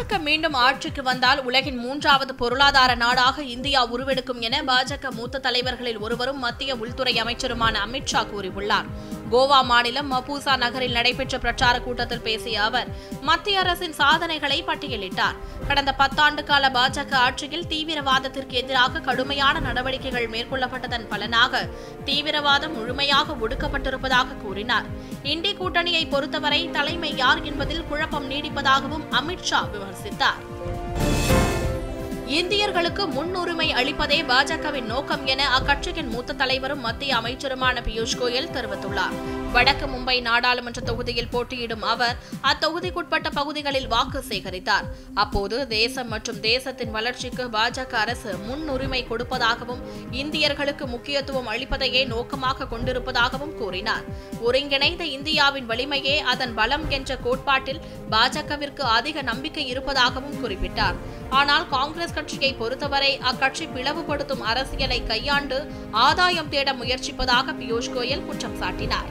பாஜக மீண்டும் ஆட்சிக்கு வந்தால் உலகின் மூன்றாவது பொருளாதார நாடாக இந்தியா உருவெடுக்கும் என பாஜக மூத்த தலைவர்களில் ஒருவரும் மத்திய உள்துறை அமைச்சருமான அமித்ஷா கூறியுள்ளார் கோவா மாநிலம் மபூசா நகரில் நடைபெற்ற பிரச்சார கூட்டத்தில் பேசிய அவர் மத்திய அரசின் சாதனைகளை பட்டியலிட்டார் கடந்த பத்தாண்டு கால பாஜக ஆட்சியில் தீவிரவாதத்திற்கு எதிராக கடுமையான நடவடிக்கைகள் மேற்கொள்ளப்பட்டதன் பலனாக தீவிரவாதம் முழுமையாக ஒடுக்கப்பட்டிருப்பதாக கூறினார் இண்டி கூட்டணியை பொறுத்தவரை தலைமை யார் என்பதில் குழப்பம் நீடிப்பதாகவும் அமித்ஷா விமர்சித்தார் இந்தியர்களுக்கு முன்னுரிமை அளிப்பதே பாஜகவின் நோக்கம் என அக்கட்சியின் மூத்த தலைவரும் மத்திய அமைச்சருமான பியூஷ் கோயல் தெரிவித்துள்ளார் வடக்கு மும்பை நாடாளுமன்ற தொகுதியில் போட்டியிடும் அவர் அத்தொகுதிக்குட்பட்ட பகுதிகளில் வாக்கு சேகரித்தார் அப்போது தேசம் மற்றும் தேசத்தின் வளர்ச்சிக்கு பாஜக அரசு முன்னுரிமை கொடுப்பதாகவும் இந்தியர்களுக்கு முக்கியத்துவம் அளிப்பதையே நோக்கமாக கொண்டிருப்பதாகவும் கூறினார் ஒருங்கிணைந்த இந்தியாவின் வலிமையே அதன் பலம் என்ற கோட்பாட்டில் பாஜகவிற்கு அதிக நம்பிக்கை இருப்பதாகவும் குறிப்பிட்டார் ஆனால் காங்கிரஸ் கட்சியை பொறுத்தவரை அக்கட்சி பிளவுபடுத்தும் அரசியலை கையாண்டு ஆதாயம் தேட முயற்சிப்பதாக பியூஷ் கோயல் குற்றம் சாட்டினார்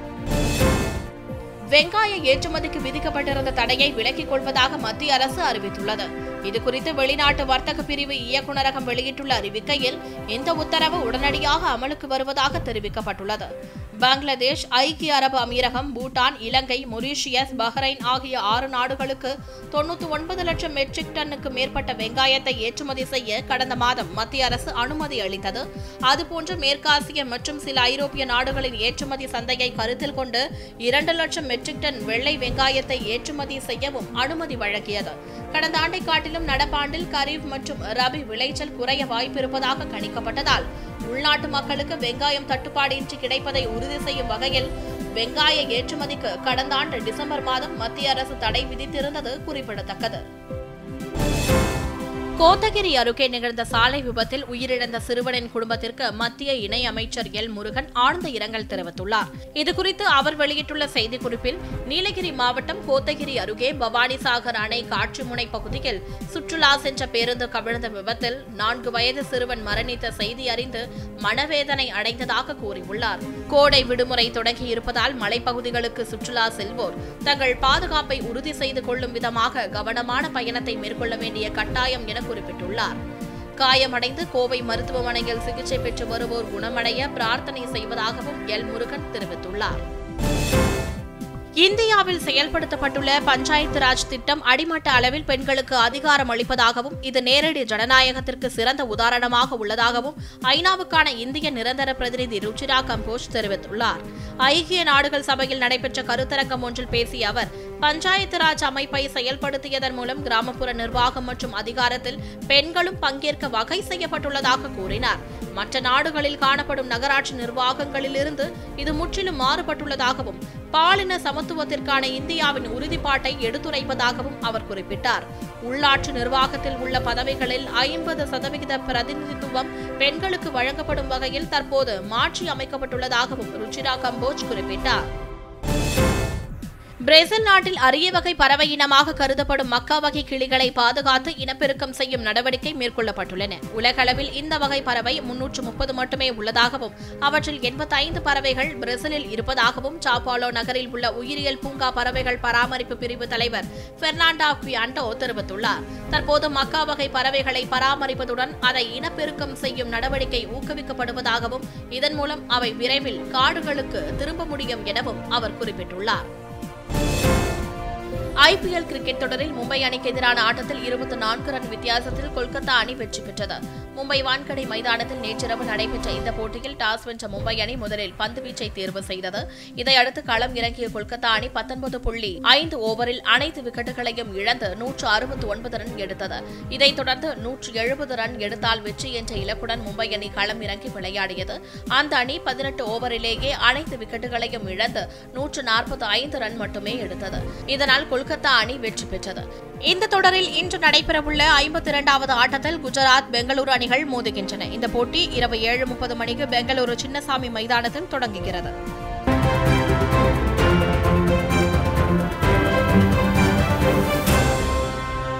வெங்காய ஏற்றுமதிக்கு விதிக்கப்பட்டிருந்த தடையை விலக்கிக் கொள்வதாக மத்திய அரசு அறிவித்துள்ளது இதுகுறித்து வெளிநாட்டு வர்த்தக பிரிவு இயக்குநரகம் வெளியிட்டுள்ள அறிவிக்கையில் இந்த உத்தரவு உடனடியாக அமலுக்கு வருவதாக தெரிவிக்கப்பட்டுள்ளது பங்களாதேஷ் ஐக்கிய அரபு அமீரகம் பூட்டான் இலங்கை மொரீஷியஸ் பஹ்ரைன் ஆகிய ஆறு நாடுகளுக்கு தொண்ணூத்தி ஒன்பது லட்சம் மெட்ரிக் டன்னுக்கு மேற்பட்ட வெங்காயத்தை ஏற்றுமதி செய்ய கடந்த மாதம் மத்திய அரசு அனுமதி அளித்தது அதுபோன்று மேற்காசிய மற்றும் சில ஐரோப்பிய நாடுகளின் ஏற்றுமதி சந்தையை கருத்தில் கொண்டு இரண்டு லட்சம் மெட்ரிக் டன் வெள்ளை வெங்காயத்தை ஏற்றுமதி செய்யவும் அனுமதி வழங்கியது கடந்த ஆண்டை காட்டிலும் நடப்பாண்டில் கரீப் மற்றும் ரபி விளைச்சல் குறைய வாய்ப்பிருப்பதாக கணிக்கப்பட்டதால் உள்நாட்டு மக்களுக்கு வெங்காயம் தட்டுப்பாடின்றி கிடைப்பதை உறுதி செய்யும் வகையில் வெங்காய ஏற்றுமதிக்கு கடந்த ஆண்டு டிசம்பர் மாதம் மத்திய அரசு தடை விதித்திருந்தது குறிப்பிடத்தக்கது கோத்தகிரி அருகே நிகழ்ந்த சாலை விபத்தில் உயிரிழந்த சிறுவனின் குடும்பத்திற்கு மத்திய இணை அமைச்சர் எல் முருகன் ஆழ்ந்த இரங்கல் தெரிவித்துள்ளார் இதுகுறித்து அவர் வெளியிட்டுள்ள செய்திக்குறிப்பில் நீலகிரி மாவட்டம் கோத்தகிரி அருகே பவானிசாகர் அணை காட்சிமுனை பகுதியில் சுற்றுலா சென்ற பேருந்து கவிழ்ந்த விபத்தில் நான்கு வயது சிறுவன் மரணித்த செய்தி அறிந்து மனவேதனை அடைந்ததாக கூறியுள்ளார் கோடை விடுமுறை தொடங்கி இருப்பதால் மலைப்பகுதிகளுக்கு சுற்றுலா செல்வோர் தங்கள் பாதுகாப்பை உறுதி செய்து கொள்ளும் விதமாக கவனமான பயணத்தை மேற்கொள்ள வேண்டிய கட்டாயம் என குறிப்பிட்டுள்ளார் காயமடைந்து கோவை மருத்துவமனையில் சிகிச்சை பெற்று வருவோர் குணமடைய பிரார்த்தனை செய்வதாகவும் எல் முருகன் தெரிவித்துள்ளார் இந்தியாவில் செயல்படுத்தப்பட்டுள்ள பஞ்சாயத்து ராஜ் திட்டம் அடிமட்ட அளவில் பெண்களுக்கு அதிகாரம் அளிப்பதாகவும் இது நேரடி ஜனநாயகத்திற்கு சிறந்த உதாரணமாக உள்ளதாகவும் ஐநாவுக்கான இந்திய நிரந்தர பிரதிநிதி ருச்சிரா கம்போஷ் தெரிவித்துள்ளார் ஐக்கிய நாடுகள் சபையில் நடைபெற்ற கருத்தரங்கம் ஒன்றில் பேசிய அவர் பஞ்சாயத்து ராஜ் அமைப்பை செயல்படுத்தியதன் மூலம் கிராமப்புற நிர்வாகம் மற்றும் அதிகாரத்தில் பெண்களும் பங்கேற்க வகை செய்யப்பட்டுள்ளதாக கூறினார் மற்ற நாடுகளில் காணப்படும் நகராட்சி நிர்வாகங்களிலிருந்து இது முற்றிலும் மாறுபட்டுள்ளதாகவும் பாலின சமத்துவத்திற்கான இந்தியாவின் உறுதிப்பாட்டை எடுத்துரைப்பதாகவும் அவர் குறிப்பிட்டார் உள்ளாட்சி நிர்வாகத்தில் உள்ள பதவிகளில் ஐம்பது சதவிகித பிரதிநிதித்துவம் பெண்களுக்கு வழங்கப்படும் வகையில் தற்போது மாற்றி அமைக்கப்பட்டுள்ளதாகவும் ருச்சிரா கம்போஜ் குறிப்பிட்டார் பிரேசில் நாட்டில் அரிய வகை பறவை இனமாக கருதப்படும் மக்கா வகை கிளிகளை பாதுகாத்து இனப்பெருக்கம் செய்யும் நடவடிக்கை மேற்கொள்ளப்பட்டுள்ளன உலகளவில் இந்த வகை பறவை முன்னூற்று முப்பது மட்டுமே உள்ளதாகவும் அவற்றில் எண்பத்தைந்து பறவைகள் பிரேசிலில் இருப்பதாகவும் சாப்பாலோ நகரில் உள்ள உயிரியல் பூங்கா பறவைகள் பராமரிப்பு பிரிவு தலைவர் பெர்னாண்டா குயாண்டோ தெரிவித்துள்ளார் தற்போது மக்கா வகை பறவைகளை பராமரிப்பதுடன் அதை இனப்பெருக்கம் செய்யும் நடவடிக்கை ஊக்குவிக்கப்படுவதாகவும் இதன் மூலம் அவை விரைவில் காடுகளுக்கு திரும்ப முடியும் எனவும் அவர் குறிப்பிட்டுள்ளார் ஐபிஎல் கிரிக்கெட் தொடரில் மும்பை அணிக்கு எதிரான ஆட்டத்தில் இருபத்தி நான்கு ரன் வித்தியாசத்தில் கொல்கத்தா அணி வெற்றி பெற்றது மும்பை வான்கடை மைதானத்தில் நேற்றிரவு நடைபெற்ற இந்த போட்டியில் டாஸ் வென்ற மும்பை அணி முதலில் பந்து வீச்சை தேர்வு செய்தது இதையடுத்து களம் இறங்கிய கொல்கத்தா அணி பத்தொன்பது புள்ளி ஐந்து ஓவரில் அனைத்து விக்கெட்டுகளையும் இழந்து நூற்று அறுபத்தி ஒன்பது ரன் எடுத்தது இதைத் தொடர்ந்து நூற்று எழுபது ரன் எடுத்தால் வெற்றி என்ற இலக்குடன் மும்பை அணி களம் இறங்கி விளையாடியது அந்த அணி பதினெட்டு ஓவரிலேயே அனைத்து விக்கெட்டுகளையும் இழந்து நூற்று நாற்பத்தி ஐந்து ரன் மட்டுமே எடுத்தது இதனால் கொல்கத்தா அணி வெற்றி பெற்றது இந்த தொடரில் இன்று நடைபெறவுள்ள ஐம்பத்தி இரண்டாவது ஆட்டத்தில் குஜராத் பெங்களூரு அணிகள் மோதுகின்றன இந்த போட்டி இரவு ஏழு முப்பது மணிக்கு பெங்களூரு சின்னசாமி மைதானத்தில் தொடங்குகிறது